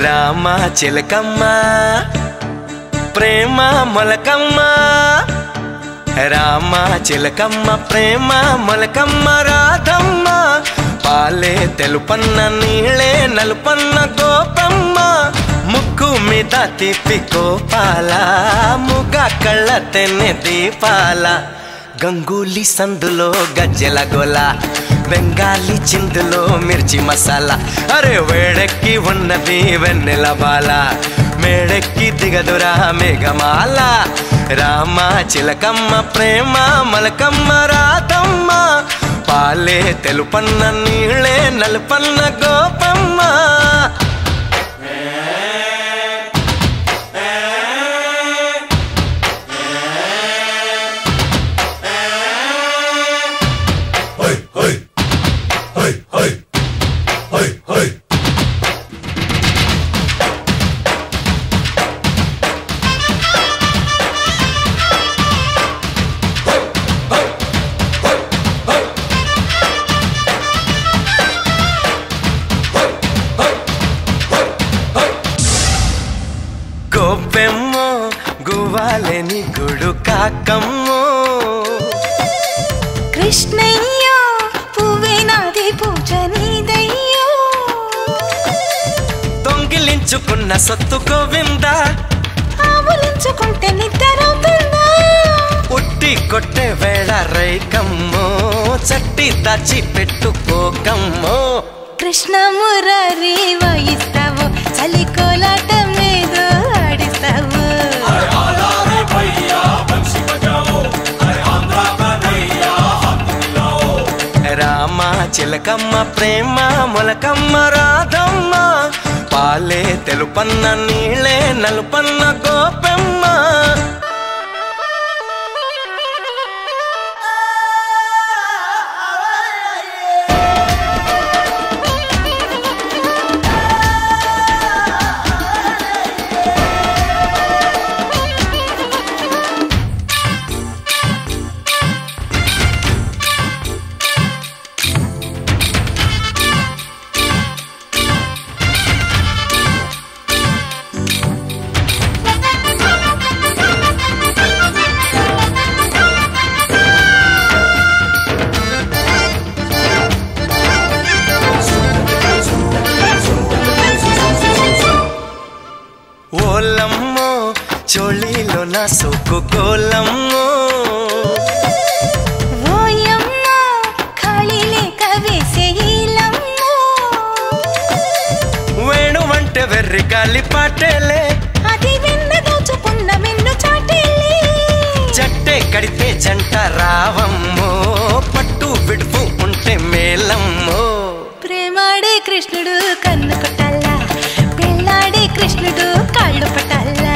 రామ చిలకమ్మ ప్రేమ మొలకమ్మ రామ చిలకమ్మ ప్రేమ మొలకమ్మ రాధమ్మ పాలే తెలుపన్న నీళ్ళే నలుపన్న గోపమ్మ ముక్కు మీద తిప్పి గోపాల ముగ కళ్ళ తెన్నె దీపాల గంగూలీ సందులో గజ్జెల గోల బెంగాలీ చిందులో మిర్చి మసాలా అరే వేడెక్కి ఉన్నది వెన్నెల బాల మేడెక్కి దిగదురా మేఘమాల రామ చిలకమ్మ ప్రేమ మలకమ్మ రాధమ్మ పాలే తెలుపన్న నీళ్ళే నలుపన్న గోపమ్మ గోపెమ్మో గువ్వాలేని గుడు కాకమ్మో కృష్ణయ్యో పువ్వే నాది పూజ నీదయ్యో దొంగిలించుకున్న సొత్తు గోవింద ఆవులించుకుంటే నిద్రవుతుందా ఉట్టి కొట్టే వేళ రైకమ్మో చట్టి దాచి పెట్టుకోకమ్మో కృష్ణ మురారి వాయిస్తావు చలి కోలాటం ఏదో ఆడిస్తావు రామ చిలకమ్మ ప్రేమ మొలకమ్మ రాధమ్మ పాలే తెలుపన్న నీళ్ళే నలుపన్న గోపెమ్మ ఓలమ్మో చోళీలో నా సోకు గోలమ్మో ఓయమ్మ ఖాళీ లేక వేసే ఈలమ్మో వేణు వంట వెర్రి గాలి పాటేలే అది వెన్న దోచుకున్న మెన్ను చాటేలే జట్టే కడితే జంట రావమ్మో పట్టు విడుపు ఉంటే మేలమ్మో ప్రేమాడే కృష్ణుడు కన్ను కొట్టాలా పెళ్ళాడే కృష్ణుడు కాళ్ళు పట్టాలా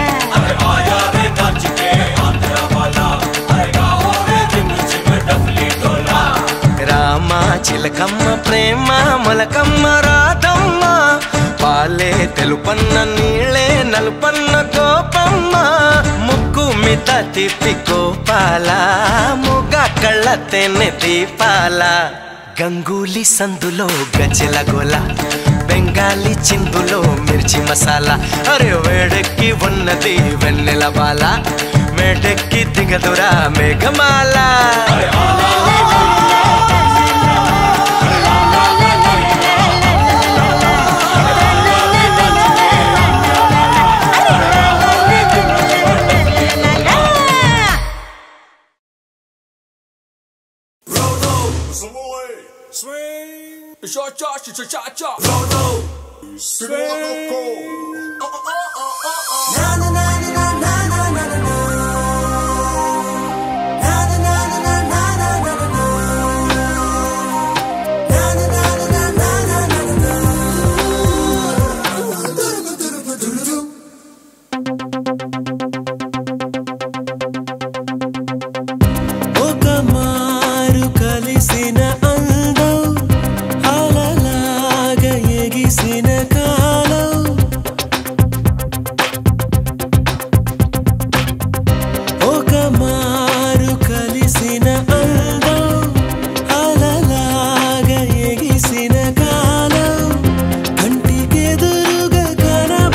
రామ చిలకమ్మ ప్రేమ మొలకమ్మ రాధమ్మ పాలే తెలుపన్న నీళ్ళే నలుపన్న గోపమ్మ ముక్కు మీద తిప్పి గోపాల ముగ కళ్ళ తెన్నె దీపాల గంగూలీ సందులో గజల గోల బెంగాలీ చిందులో మిర్చి మసాలా అరే వేడెక్కి ఉన్నది వెన్నెల బాల మేడెక్కి దిగదురా మేఘమాల Swing, cha cha cha cha cha. Roll, swing. ఒక మారు కలిసిన అందం అలలాగ ఎగిసిన కాలం ఒక మారు కలిసిన అందం అలలాగ ఎగిసిన కాలం కంటికెదురుగా కనబ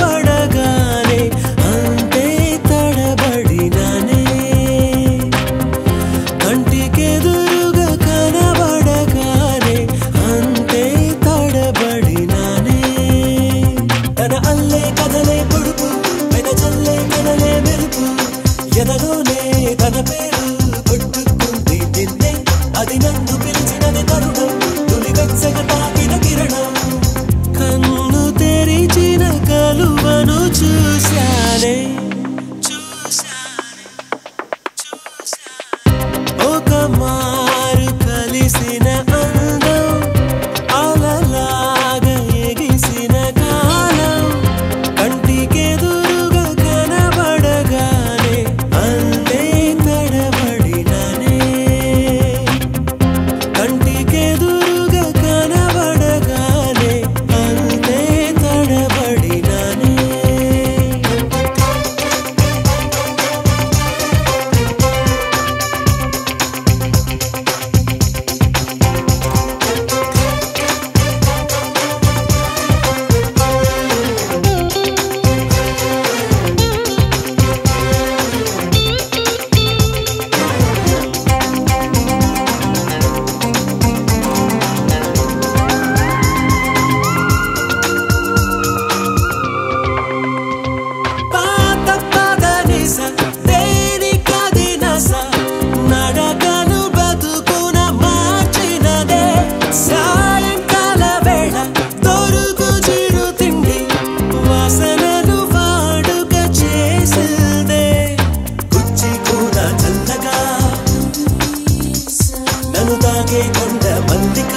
నన్ను తాకే కొండ మల్లిక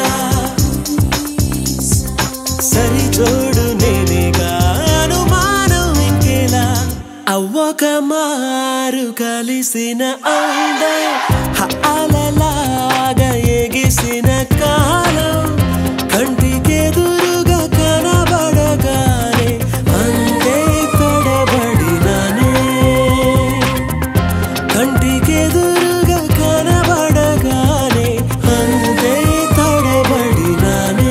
సరి జోడు నేనేగా అనుమానం ఇంకేలా అవ్వక మారు కలిసిన అంద అలలాగా ఎగిసిన కాలం కంటికెదురుగా కనబడగానే అంతే తడబడినానే కంటికెదురుగా కనబడగానే అంతే తడబడినానే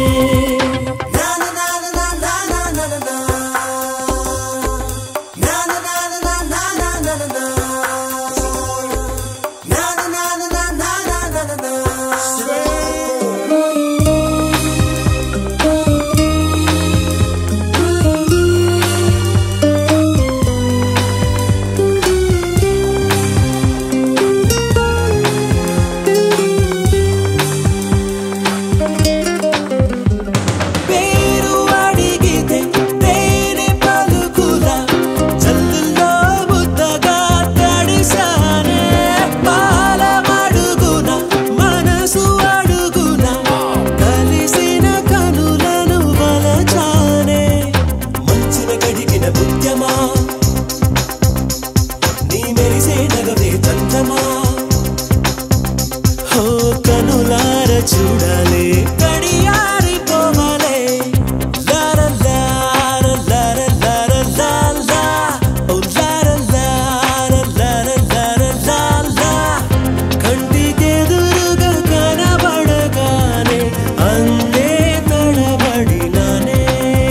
పేరు అడిగితే తేనె పలుకులా చల్లుల్లో ముద్దగా తడిసానే పాల మడుగున మనసు అడుగున కలిసిన కనులను వలచానే మంచున కడిగిన ముత్యమా నీ మెరిసే నగవే చందమా హో కనులార చూడాలే కడియారిపోవాలే లార లార లార లార లాలా ఓ లార లార లార లార లాలా కంటికెదురుగా కనబడగానే అందే తడబడినానే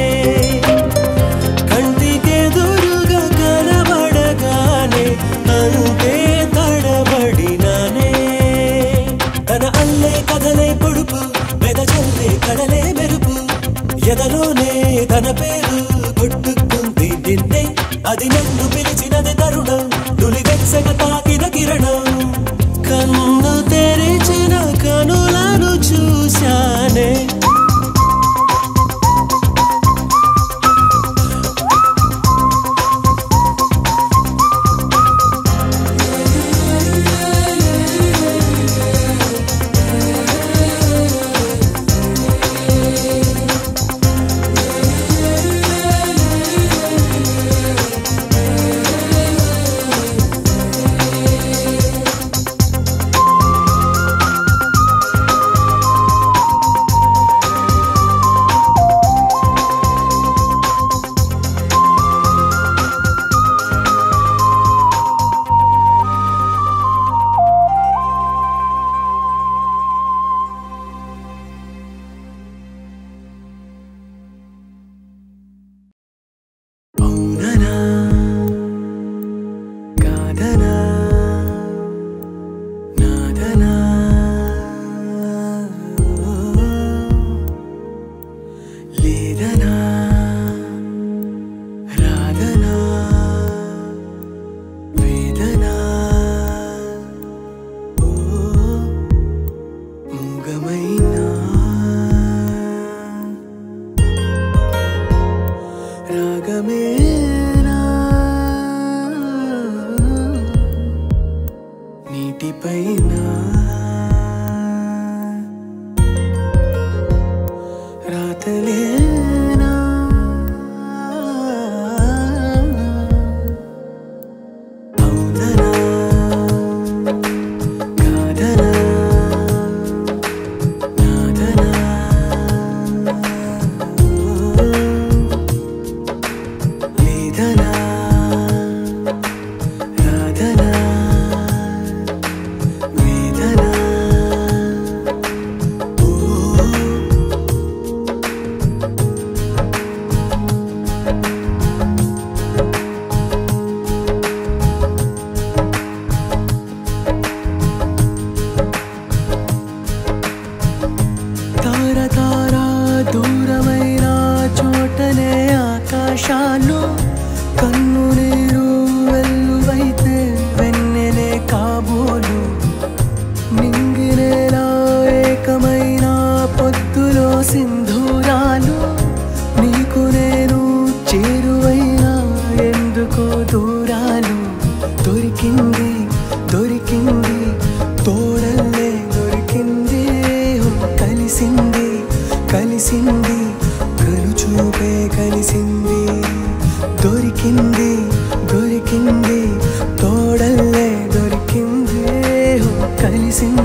కంటికెదురుగా కనబడగానే అంతే తడబడినానే తన అల్లే కదలే పొడుపు మెదజల్లే కడలే మెరుపు ఎదలోనే తన పేరు కొట్టుకుంది నిన్నే అది నన్ను పిలిచినది తరుణం నులి వెచ్చగా తాకిన కిరణం కన్ను తెరిచిన కనులను చూశానే అవుననా కాదనా నాదనా లేదనా రాదనా వేదనా ఓ మూగమైనా రాగమేనా నీటిపైన రాతలేనా అవుననా కాదనా నాదనా వేదనా రాధనా వేదనా ఓ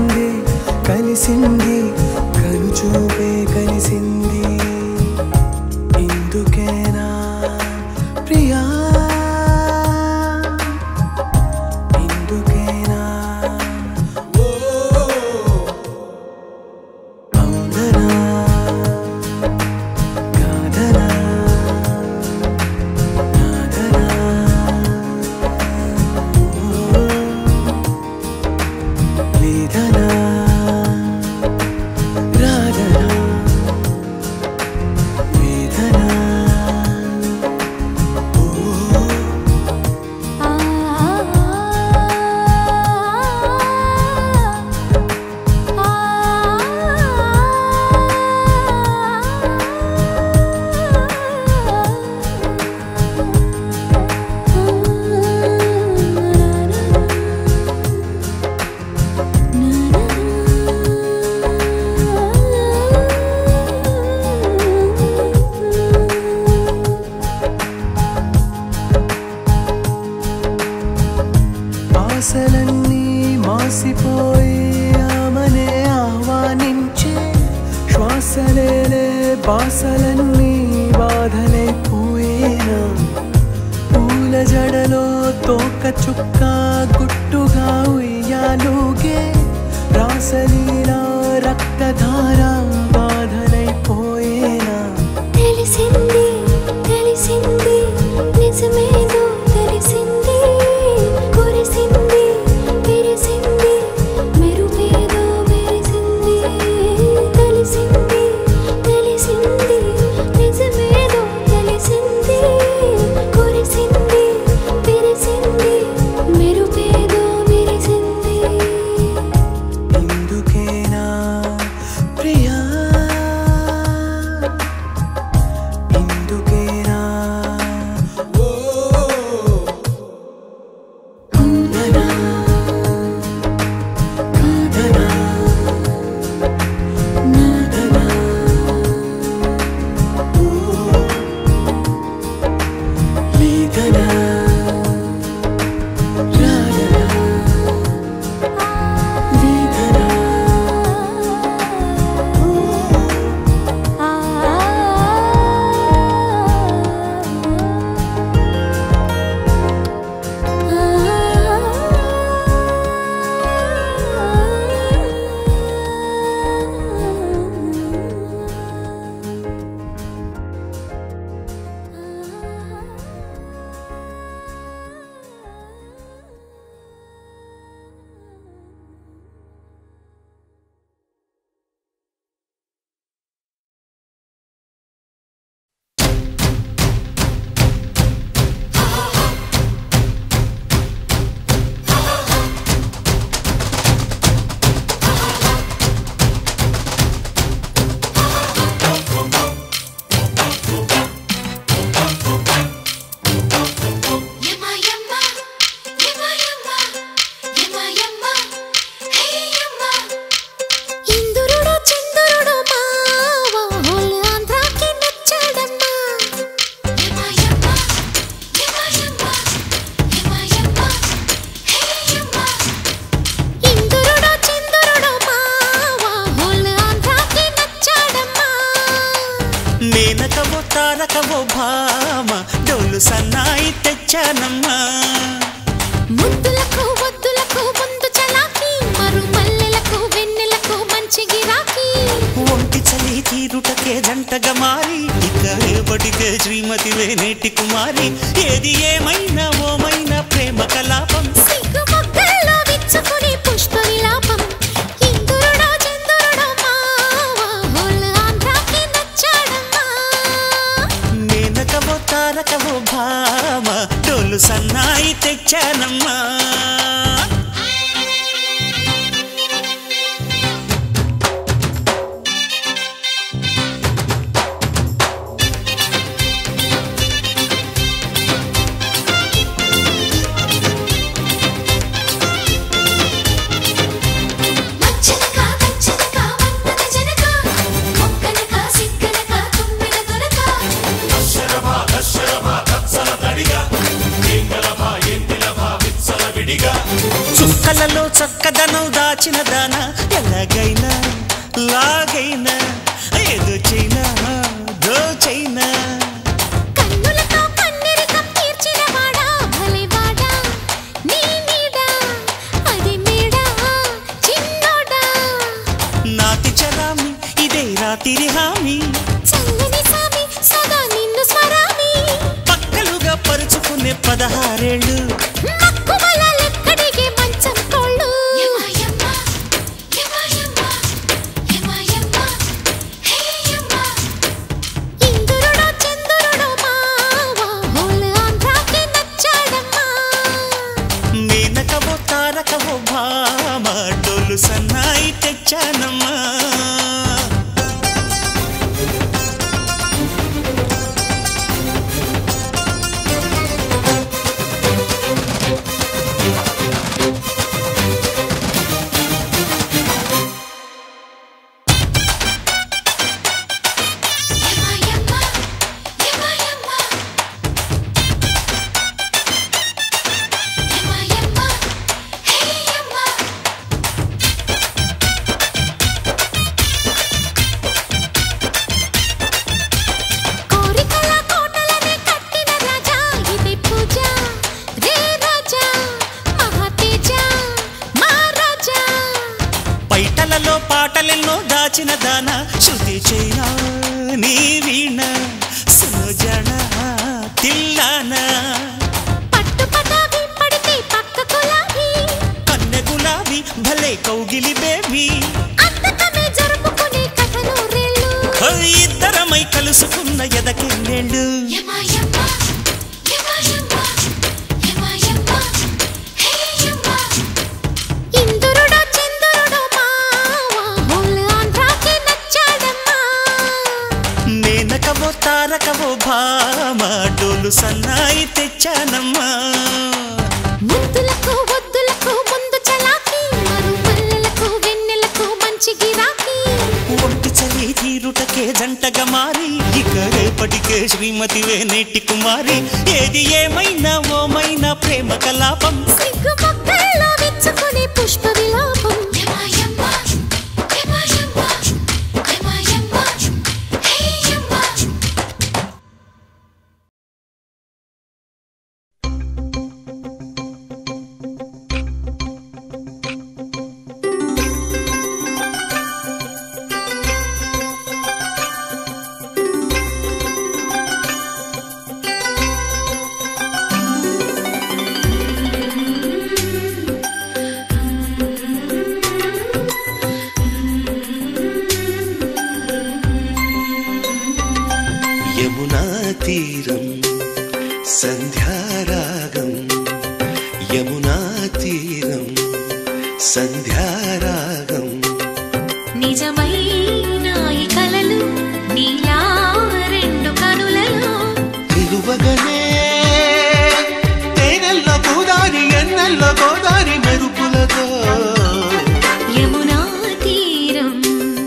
కలిసింది కలిసింది కనుచూపే కలిసింది ఇందుకేనా ప్రియా ఇందుకేనా ఓ అవునరా కాదరా నాదరా లేదనా రాదనా వేదనా ఓ ఆ ఆశలన్నీ మాసిపోయి ఆమనే ఆహ్వానించే శ్వాసలేలే బాసలన్నీ బాధలైపోయేనా పూల జడలో తోక చుక్క గుట్టుగా ఉయ్యాలుగే రాసలీలా రక్తధార బాధలైపోయేనా తెలిసింది తెలిసింది నిజమేదో తెలిసింది కురిసింది విరిసింది మెరుపేదో మెరిసింది తెలిసింది తెలిసింది నిజమేదో తెలిసింది కురిసింది విరిసింది మెరుపేదో మెరిసింది ఇందుకేనా ప్రియా ఇందుకేనా ఓ అవునరా కాదరా నాదరా ఓ లేదరా రాదరా వేదనా యమ్మ యమ్మ యమ్మ యమ్మ యమ్మ యమ్మ హే యమ్మ ఇందురుడు చంద్రుడు మావ హోల్ ఆంధ్రాకి నచ్చాడమ్మా యమ్మ యమ్మ యమ్మ యమ్మ యమ్మ యమ్మ హే యమ్మ ఇందురుడు చంద్రుడు మావ హోల్ ఆంధ్రాకి నచ్చాడమ్మా మేనకవో తారకవో భామ డోలు సన్నాయి తెచ్చానమ్మా ముద్దులకు వద్దులకు ముందు చలాకి మరు మల్లెలకు వెన్నెలకు మంచి గిరాకీ ఒంటి చలి తీరుటకే జంటగా మారి ఇక రేపటికే శ్రీమతివే నేటి కుమారి ఏది ఏమైనా ఓమైనా ప్రేమ కలాపం సిగ్గు మొగ్గల్లో విచ్చుకుని పుష్ప విలాపం ఇందురుడో చంద్రుడో మావా హోల్ ఆంధ్రాకి నచ్చాడమ్మా మేనకవో తారకవో భామ డోలు సన్నాయి తెచ్చానమ్మా మచ్చనక కచ్చనక వన్నక జనక మొక్కనక సిక్కనక తుమ్మెద తొనక చుక్కలలో చక్కదనం దాచిన దాన ఎలాగైనా లాగైనా ఏదో చైనా దోచైనా కన్నులతో కన్నెరికం తీర్చినవాడా భలేవాడా నీ నీడ అది మేడ చిన్నోడా నాతి చరామి ఇదే రాతిరి హామీ చల్లని సామి సదా నిన్ను స్మరామి పక్కలుగా పరుచుకునే పదహారేళ్ళు మక్కువల లెక్కడిగే మంచం కోళ్ళు ఇంద్రుడో చంద్రుడో మావా హోల్ ఆంధ్రాకి నచ్చాడమ్మా మేనకవో తారకవో భామ డోలు సన్నాయి తెచ్చానమ్మా కోరికల కోటలనే కట్టిన రాజా ఇది పూజ రే రాజా మహాతేజ మహారాజా పైటలలో పాటలెన్నో దాచిన దాన శృతి చైనా నీ వీణ సుజన తిల్లానా పట్టు పటావి పడితే పక్క కులాబీ కన్నె గులాబీ భలే కౌగిలి బేబీ అంతకమే జరుపుకునే కథలు రేళ్ళు ఇద్దరమై కలుసుకున్న ఎదకెళ్ళేళ్ళు ఇంద్రుడో చంద్రుడో మావా హోల్ ఆంధ్రాకి నచ్చాడమ్మా నేనకవో తారకవో భామ డోలు సన్నాయి తెచ్చానమ్మా ముద్దులకు వద్దులకు ముందు చలాకి మరు మల్లెలకు వెన్నెలకు మంచి గిరాకీ ఒంటి చలి తీరుటకే జంటగా మారి ఇక రేపటికే శ్రీమతివే నేటి కుమారి ఏది ఏమైనా ఓమైనా ప్రేమ కలాపం సిగ్గు మొక్కల్లో విచ్చుకునే పుష్ప విలాపం యమునా తీరం సంధ్యారాగం యమునా తీరం సంధ్యారాగం నిజమైన ఈ కలలు నీలా రెండు కనులలో నిలువగనే తేనెల్లో గోదారి ఎన్నెల్లో గోదారి మెరుపులతో యమునా తీరం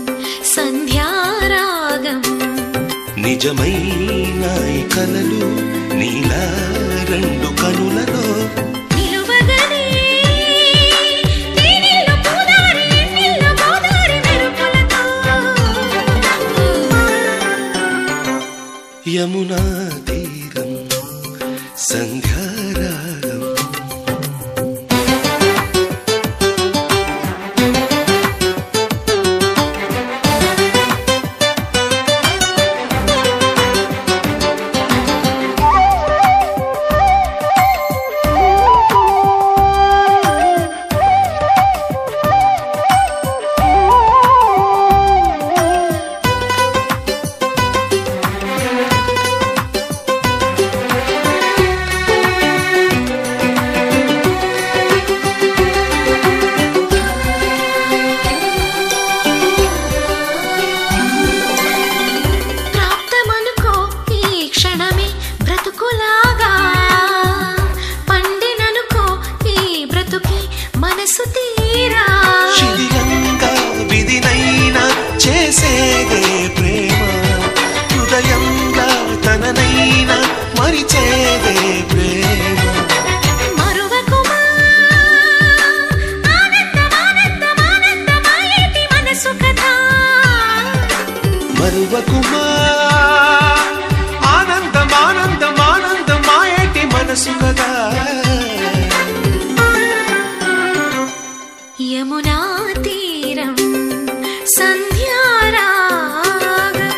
సంధ్యారాగం నిజమైన ఈ కలలు నీలా రెండు కనులలో నిలువగనే తేనెల్లో పూదారి ఎన్నెల్లో గోదారి మెరుపులతో యమునా తీరం సంధ్యారాగం ఆ మరువకుమా ఆనందం ఆనందం ఆనందం మాయేటి మనసు కదా యమునా తీరం సంధ్యారాగం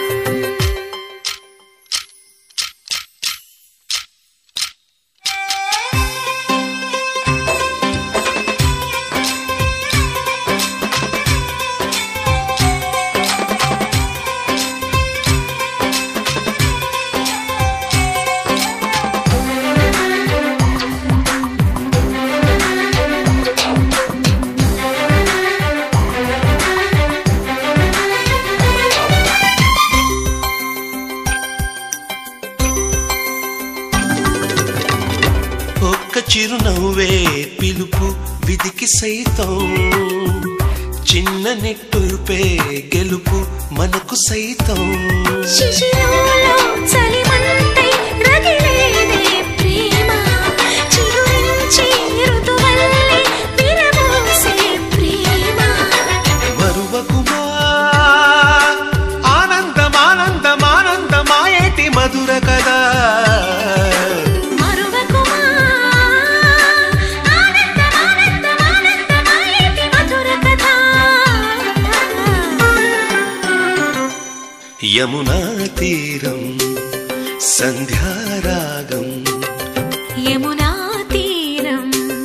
ఒక్క చిరునవ్వే పిలుపు విధికి సైతం చిన్న నిట్టూర్పే గెలుపు మనకు సైతం శిశిరంలో చలిమంటై రగిలేదే ప్రేమ చిగురించి ఋతువల్లే విరబోసే ప్రేమ మరువకుమా ఆనందం ఆనందం ఆనందం మాయేటి మధుర కదా మరువకుమా ఆనందం ఆనందం ఆనందమాయేటి మధుర కథ యమునా తీరం సంధ్యారాగం యమునా తీరం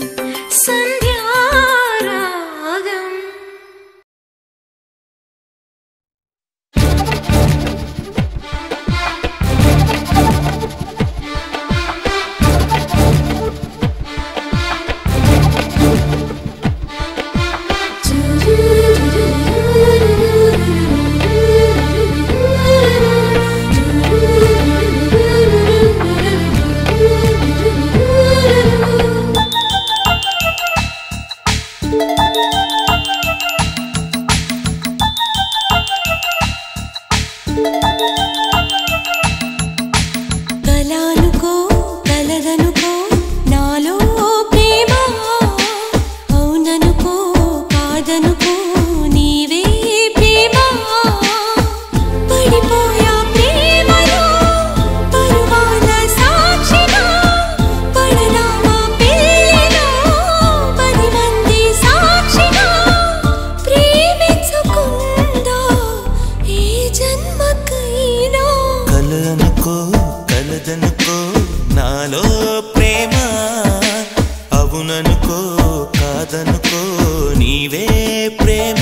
సంధ్యారాగం కలానుకో కలదనుకో నాలో ప్రేమ అవుననుకో కాదనుకో నీవే ప్రేమ పడిపోయా ప్రేమలో పరువాల సాక్షిగా పడనామా పెళ్ళిలో పది మంది సాక్షిగా ప్రేమించుకుందా ఏ జన్మకైనా కలనుకో కలదనుకో నాలో ప్రేమ అవుననుకో కాదనుకో నీవే ప్రేమ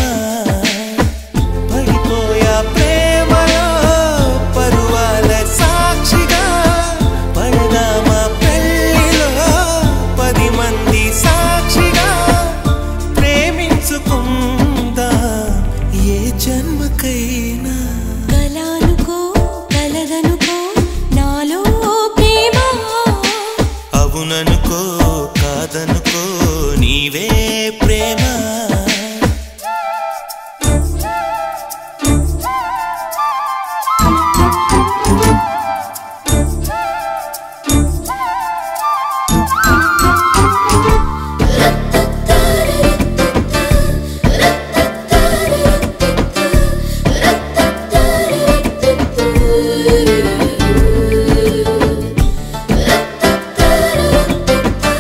పడిపోయా ప్రేమలో పరువాల సాక్షిగా పడదామా పెళ్ళిలో పది మంది సాక్షిగా ప్రేమించుకుందా ఏ జన్మకైనా కలానుకో కలదనుకో నాలో ప్రేమ అవుననుకో కాదనుకో నీవే ప్రేమ Thank you.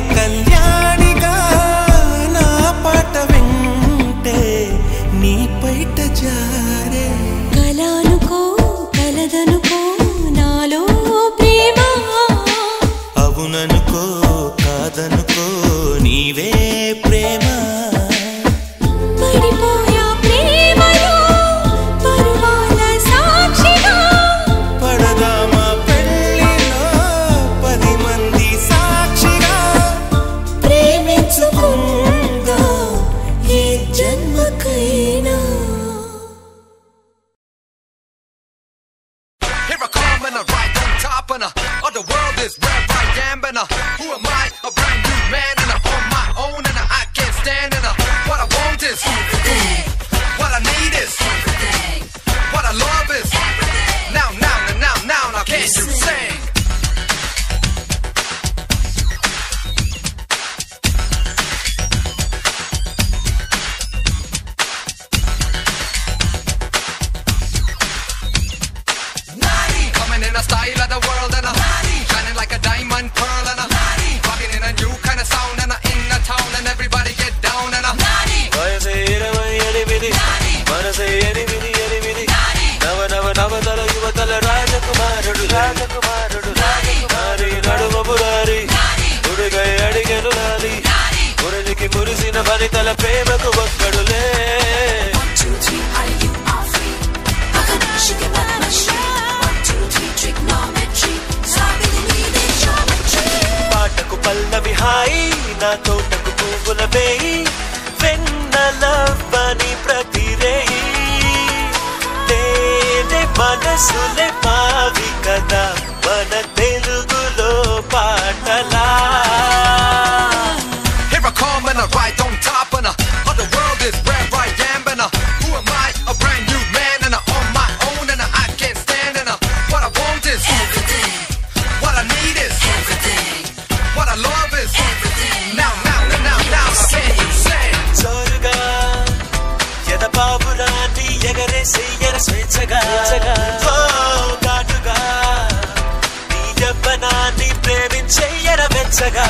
కళ్యాణిగా నా పాట వింటే నీ బయట జారే కలానుకో కలదనుకో నాలో ప్రేమ అవుననుకో కాదనుకో నీవే ప్రేమ పడిపోయా ప్రేమలో పరువాల సాక్షిగా పడదామా పెళ్ళిలో పది మంది సాక్షిగా ప్రేమించుకుందా ఏ జన్మకైనా Here I come and I right on top and I, of the world is where I am and I, who am I? A brand new man and I'm on my own and I, I can't stand and I, what I want is everything. What I need is everything. What I love is everything. Now, now, now, now, now, now, can you sing? Coming in a style of the world and a shining like a diamond pearl and a rocking in a new kind of sound and a in a town and everybody get down and a వయసే ఇరవై ఎనిమిది మనసే ఎనిమిది ఎనిమిది నవ నవ నవతల యువతల రాజకుమారుడు రాజకుమారుడు నారి నడుమ పురారి ఉడిగై అడిగెను నాది మురళికి మురిసిన వనితల ప్రేమకు ఒక్కడులే పాటకు పల్లవి హాయి నా తోటకు పువ్వుల వేయి వెన్నలవ్వని ప్రతి రేయి తేనె మనసులే మావి కదా మన తెలుగులో పాటలా Here I come and I right on top and I, of the world is where I am and I, who am I? A brand new man and I, on my own and I, I can't stand and I, what I want is everything. What I need is everything. What I love is everything. Now, now, now, now, now, can you sing? జోరుగా ఎద బాబురాన్ని ఎగరేసి ఎర స్వేచ్ఛగా ఓ ఘాటుగా నీ యవ్వనాన్ని ప్రేమించే ఎర వెచ్చగా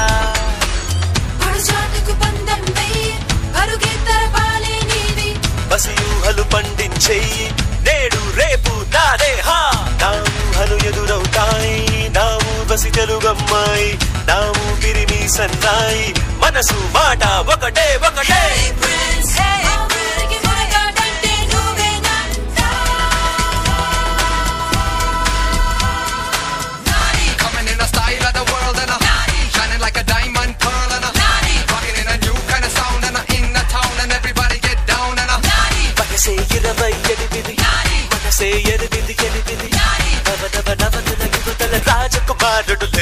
బసియూహలు పండించేయి నేడు రేపు నాదే హా నా ఊహలు ఎదురవుతాయి నా ఊర్వశి తెలుగమ్మాయి నా ఊపిరి మీ సన్నాయి మనసు మాట ఒకటే ఒకటే Coming in a style of the world and a shining like a diamond pearl and a rocking in a new kind of sound and a in the town and everybody get down and a మనసే ఇరవై ఎనిమిది మనసే ఎనిమిది ఎనిమిది నవ నవ నవతుల యువతల రాజకుమారుడులే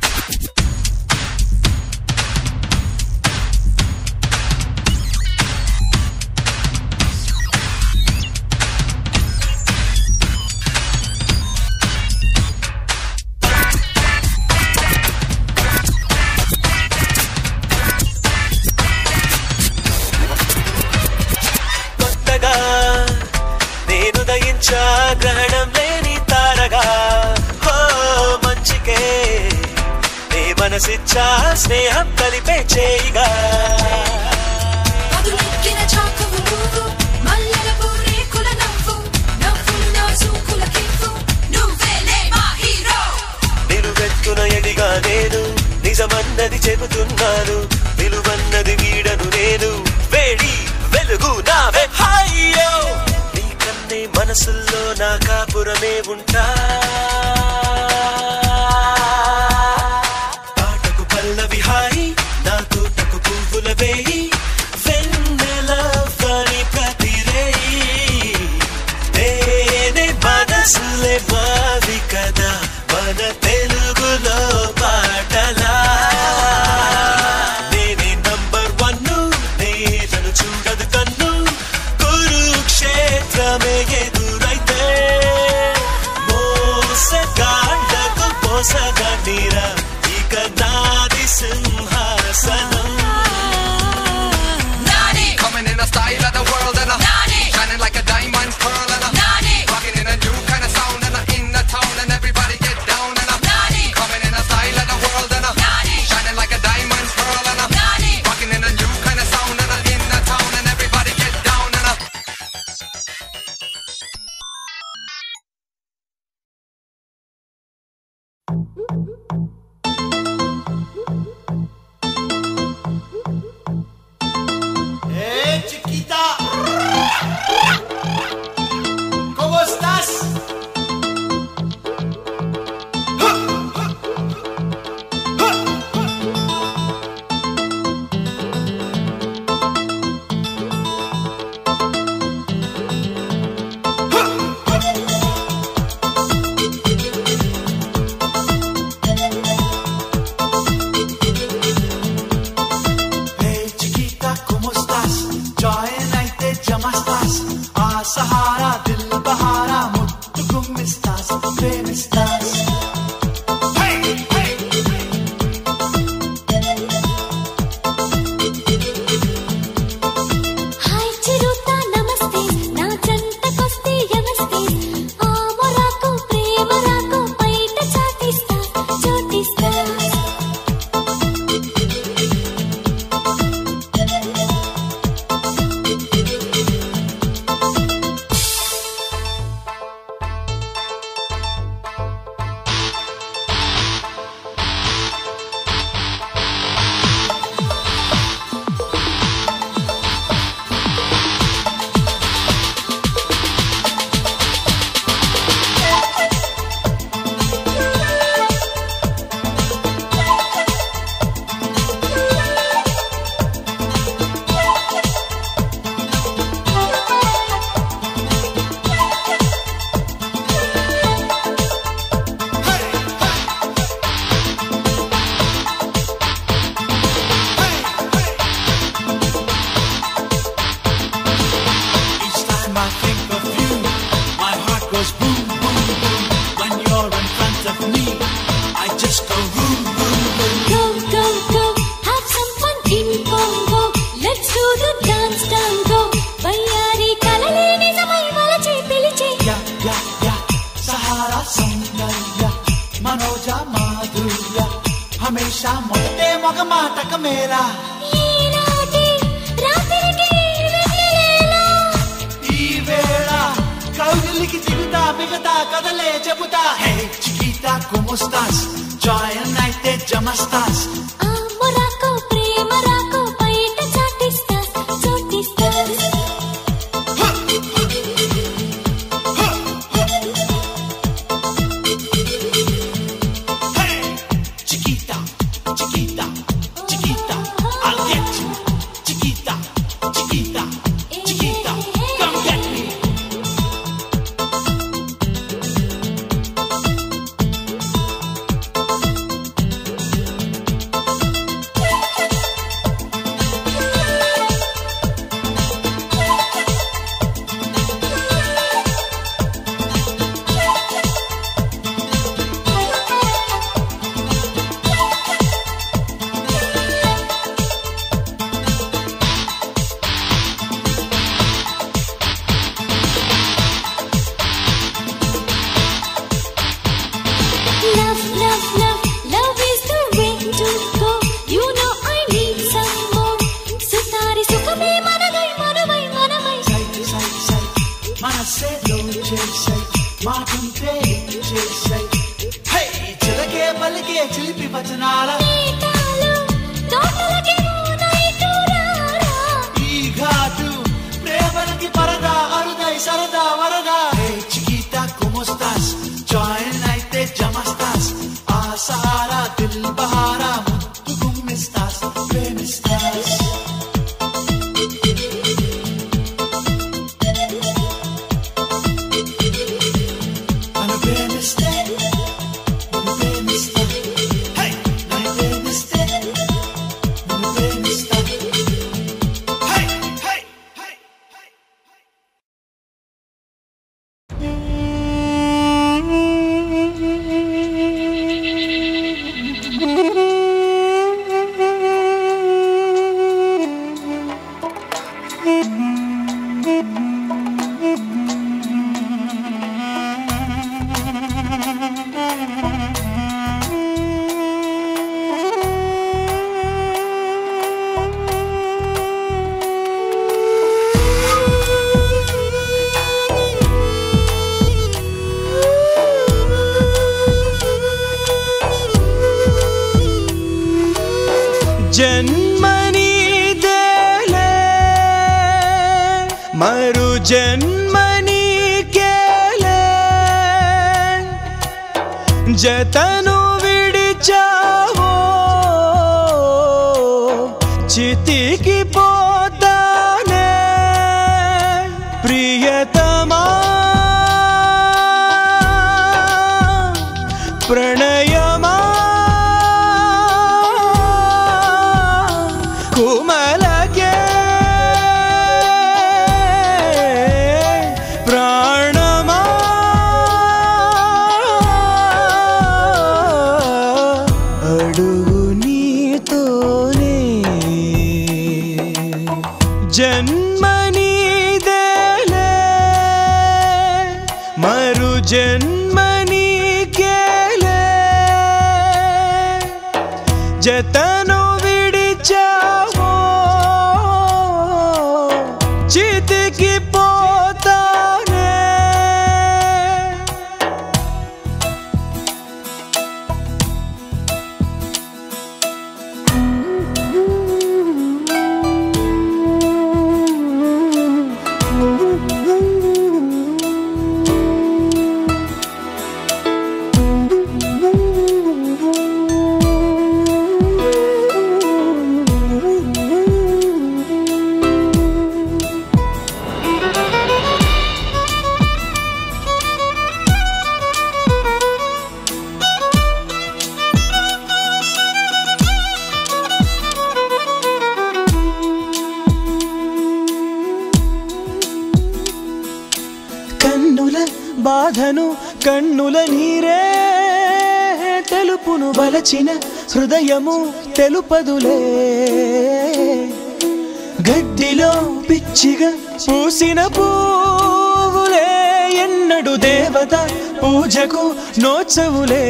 కొత్తగా నేను దయించా గ్రహణం లేని తారగా హో మంచికే నే మనసిచ్చా స్నేహం కలిపే చేయిగా నిలువెత్తున ఎడిగా నేను నిజమన్నది చెబుతున్నాను విలువన్నది వీడను నేను వేడి వెలుగు నావే హాయ్యో నీ కన్నే మనసుల్లో నా కాపురమే ఉంటా పాటకు పల్లవి హాయి నా తోటకు పువ్వుల వేయి వెన్నెలవ్వని ప్రతి రేయి తేనె మనసులే మావి కదా మన తెలుగులో పాటలా నేనే నంబర్ వన్ నేలను చూడదు కన్ను కురుక్షేత్రమే ఎదురైతే మోసగాళ్లకు మోసగా నీరా ఇక నాది సింహాసనం సహారా దిల్ బహారా ముద్దు గుమ్మిస్తాస్ ప్రేమిస్తాస్ హాయ్ చిరుతా నమస్తే నా జంటకొస్తే యమస్తే ఆ మొరాకు ప్రేమ రాకు బయట చాటిస్తా చోటిస్తా Each time I think of you, my heart goes boom, boom, boom. When you're in front of me, I just go boom, boom, boom. Go go go have some fun in Congo let's do the dance tango వయ్యారి కలలే నిజమై వలచే పిలిచే యా యా యా సహారా సౌందర్య మనోజ మాధుర్య హమేషా మొదటే మగ మాటక మేరా ఈనాటి రాత్రికి వెన్నెలేలా ఈ వేళ కౌగిలికి దిగుతా మిగతా కదలే చెబుతా హే చికితా కుముస్తాస్ జాయన్ అయితే జమస్తాస్ ఆ మొరాకు ప్రేమ రాకు బయట చాటిస్తా చోటిస్తా Chiquita, chiquita, chiquita, I'll get you. Chiquita, chiquita, chiquita, come get me. Love, love, love, love is the way to go. You know I need some more. సుతారి సుఖమే మనదై మనమై మనమై సై సై సై మనసే లో చేసై మాటుంటే చేసై హే చిలకే పలికే చిలిపి వచనాల నీటాలు తోటలకి నైటు రారా ఈ ఘాటు ప్రేమలకి పరదా అరుదై సరదా వరదా హే చికితా కుమోస్తాస్ జాయిన్ అయితే జమస్తాస్ ఆ సహారా దిల్ బహారా ముద్దు గుమ్మిస్తాస్ ప్రేమిస్తాస్ నన్ను ప్రేమిస్తే నన్ను ప్రేమిస్తా హే నన్ను ప్రేమిస్తే నన్ను ప్రేమిస్తా Hey, hey, hey, hey. జన్మనీదేలే మరు జన్మనీకేలే జతను విడిచావో చితికి పోతానే ప్రియతమా ప్రణయమా కుమలకే జన్మనీదేలే మరు జన్మనీకేలే జతను విడిచావో చితికి పోతానే కన్నుల బాధను కన్నుల నీరే తెలుపును బలచిన హృదయము తెలుపదులే గడ్డిలో పిచ్చిగా పూసిన పువ్వులే ఎన్నడు దేవత పూజకు నోచవులే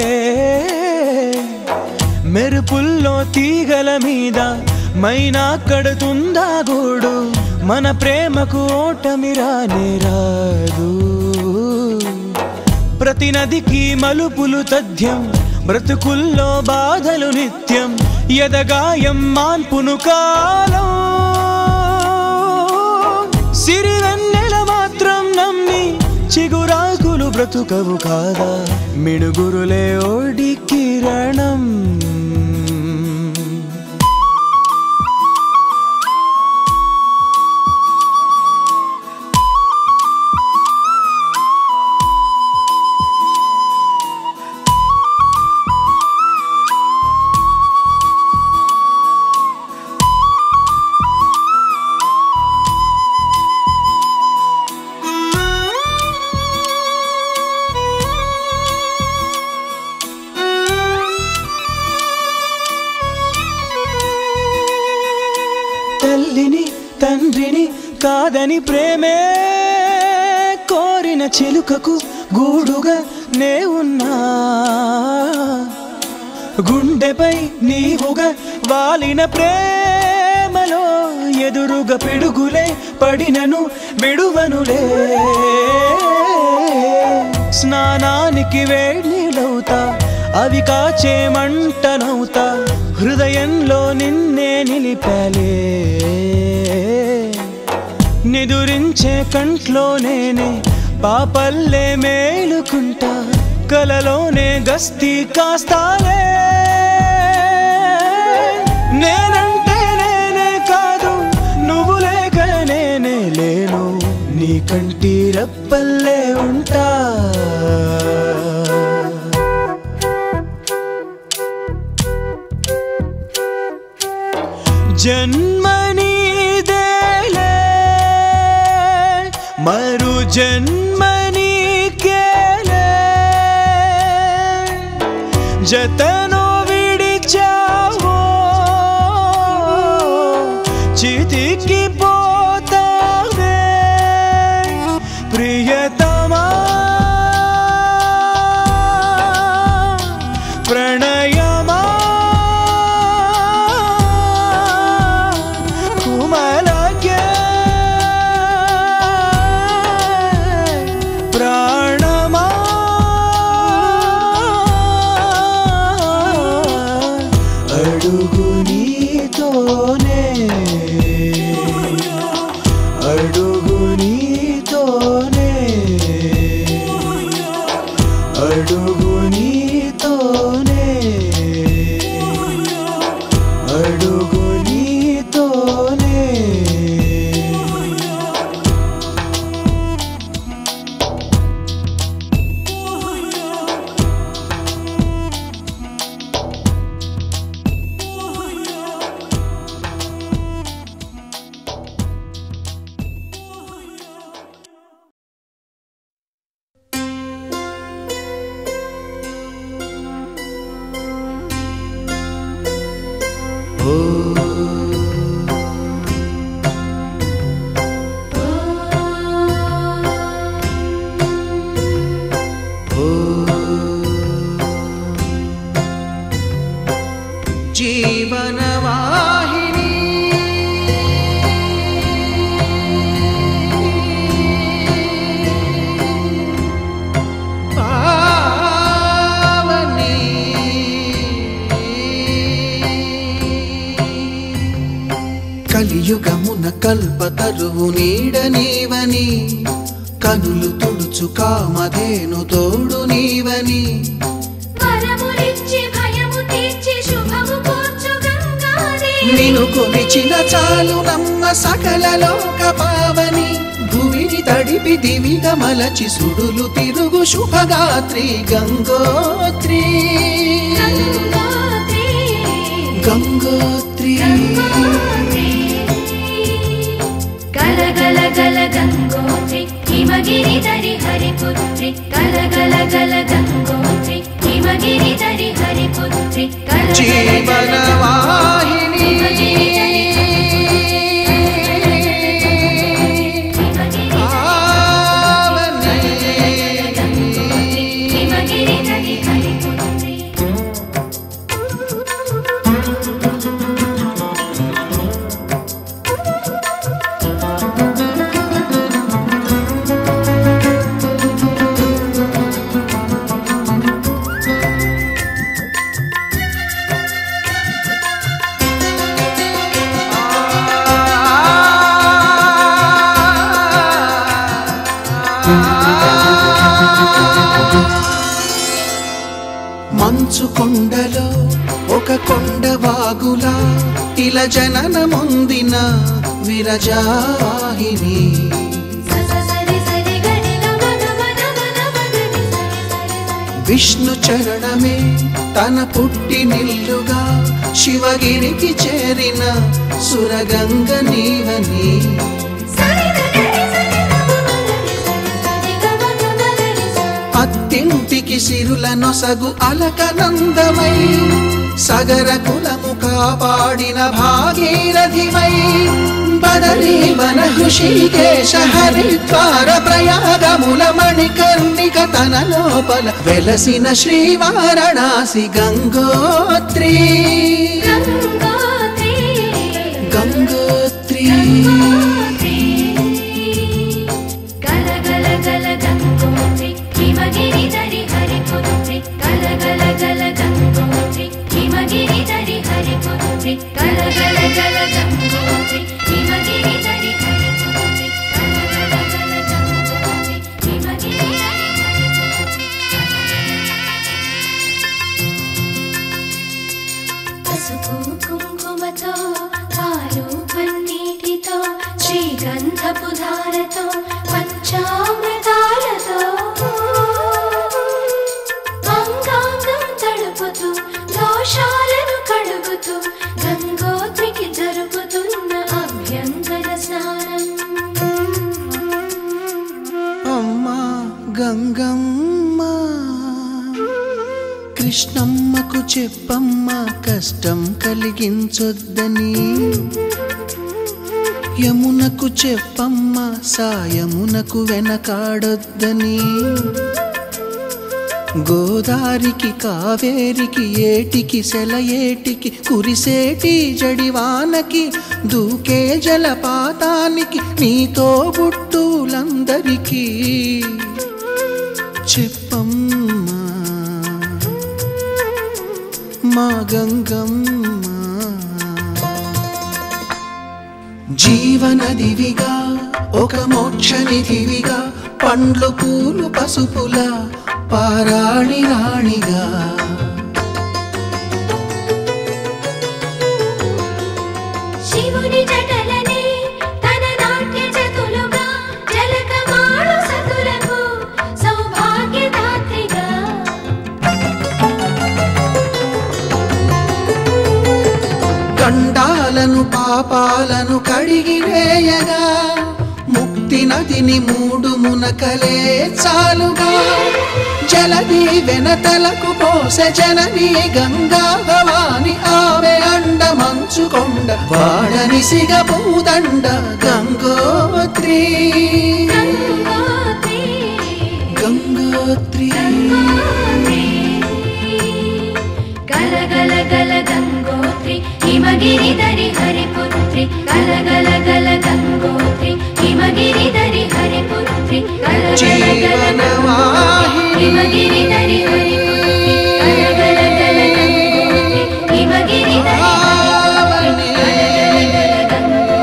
మెరుపుల్లో తీగల మీద మైనా కడుతుందా గూడు మన ప్రేమకు ఓటమి రానే రాదు ప్రతి నదికి మలుపులు తథ్యం బ్రతుకుల్లో బాధలు నిత్యం ఎదగాయం మాన్పును కాలం సిరివెన్నెల మాత్రం నమ్మి చిగురాకులు బ్రతుకవు కాదా మిణుగురులే ఓడి కిరణం తల్లిని తండ్రిని కాదని ప్రేమే కోరిన చిలుకకు గూడుగా నే ఉన్నా గుండెపై నీవుగా వాలిన ప్రేమలో ఎదురుగా పిడుగులే పడినను విడువనులే స్నానానికి వేడిలవుతా అవి కాచే మంటనవుతా హృదయంలో నిన్నే నిలిపాలే నిదురించే కంట్లో నేనే పాపల్లే మేలుకుంటా కలలోనే గస్తీ కాస్తాలే నేనంటే నేనే కాదు నువ్వు లేక నేనే లేను నీ కంటి రప్పల్లే ఉంటా జన్మనీదేలే మరు జన్మనీకేలే జతను విడిచావో చితికి పోతావే ప్రియతమా ప్రణయమా కుమలకే ప్రాణమా అడుగు నీతోనే అడుగు నీతోనే అడుగు నీతోనే అడుగు నీతోనే కలియుగమున కల్పతరువు నీడ నీవని కనులు తుడుచు కామధేను తోడు నీవని వరములిచ్చి భయము తీర్చి శుభము కూర్చు గంగాదేవి నిను కొలిచిన చాలు నమ్మ సకల లోక పావని భూమిని తడిపి దివిగా మలచి సుడులు తిరుగు శుభగాత్రి గంగోత్రి గంగోత్రి, గంగోత్రి గంగోత్రి. గల గల గల గంగోత్రి హిమగిరి దరి హరిపుత్రి గల గల గల గంగోత్రి హిమగిరి దరి హరిపుత్రి గల గల గల జీవన వాహిని హిమగిరి దరి హిమగిరి పావని. హిమగిరి దరి హరిపుత్రి మంచు కొండలో ఒక కొండ వాగులా ఇలా జననముందిన విరజాహిని సరి సరి గడి గమ గమ గమ గమ గడి సరి సరి సరి విష్ణు చరణమే తన పుట్టి నిల్లుగా శివగిరికి చేరిన సురగంగ నీవని సరి గడి సరి గమ గడి సరి సరి గమ గమ గడి సరి అత్తింటికి సిరుల నొసగు అలకనందమై సగర కులము కాపాడిన భాగీరథివై బదరీ వన హృషికేశ హరిద్వార ప్రయాగముల మణికర్ణిక తన లోపల వెలసిన శ్రీవారణాసి గంగోత్రి గంగోత్రి గంగోత్రి గంగోత్రి గల గల గల గంగోత్రి హిమగిరి దరి హరిపుత్రి గల గల గల గంగోత్రి హిమగిరి దరి హరిపుత్రి గల గల గల గంగోత్రి హిమగిరి దరి హరిపుత్రి గల గల గల గంగోత్రి హిమగిరి దరి హరిపుత్రి పసుపు కుంకుమతో పాలు పన్నీటితో శ్రీగంధపు ధారతో పంచామృతాలతో అంగాంగం తడుపుతూ దోషాలను కడుగుతూ గంగోత్రికి జరుపుతున్న అభ్యంకర స్నానం అమ్మా గంగమ్మ కృష్ణమ్మకు చెప్పమ్మ కష్టం కలిగించొద్దని యమునకు చెప్పమ్మ సాయమునకు వెనకాడొద్దని గోదారికి కావేరికి ఏటికి సెలయేటికి కురిసేటి జడివానకి దూకే జలపాతానికి నీతో బుట్టులందరికీ చెప్పమ్మా మా గంగమ్మ జీవనదివిగా ఒక మోక్షనిధివిగా పండ్లు పూలు పసుపుల పారాణి రాణిగా శివుని జటలనే తన నాట్య జతులుగా జలకమాడు సతులకు సౌభాగ్యదాత్రిగా గండాలను పాపాలను కడిగివేయగా ముక్తి నదిని మూడు మునకలే చాలుగా జలది వెనతలకు పోసె జనని గంగా భవాని ఆమె అండ మంచుకొండ వాడని సిగ పూదండ గంగోత్రి గంగోత్రి గంగోత్రి గంగోత్రి గల గల గల గంగోత్రి హిమగిరి దరి హరిపుత్రి గల గల గల గంగోత్రి హిమగిరి దరి హరిపుత్రి గల గల గల గంగోత్రి హిమగిరి దరి హరిపుత్రి గల గల గల గంగోత్రి హిమగిరి దరి హరిపుత్రి గల గల గల గంగోత్రి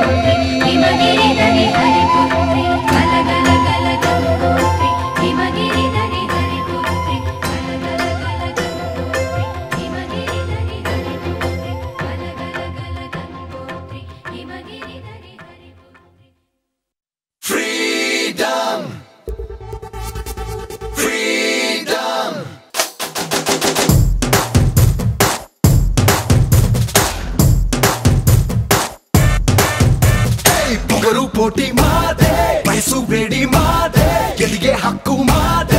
పొగరు పోటీ మాదే వయసు వేడి మాదే ఎదిగే హక్కు మాదే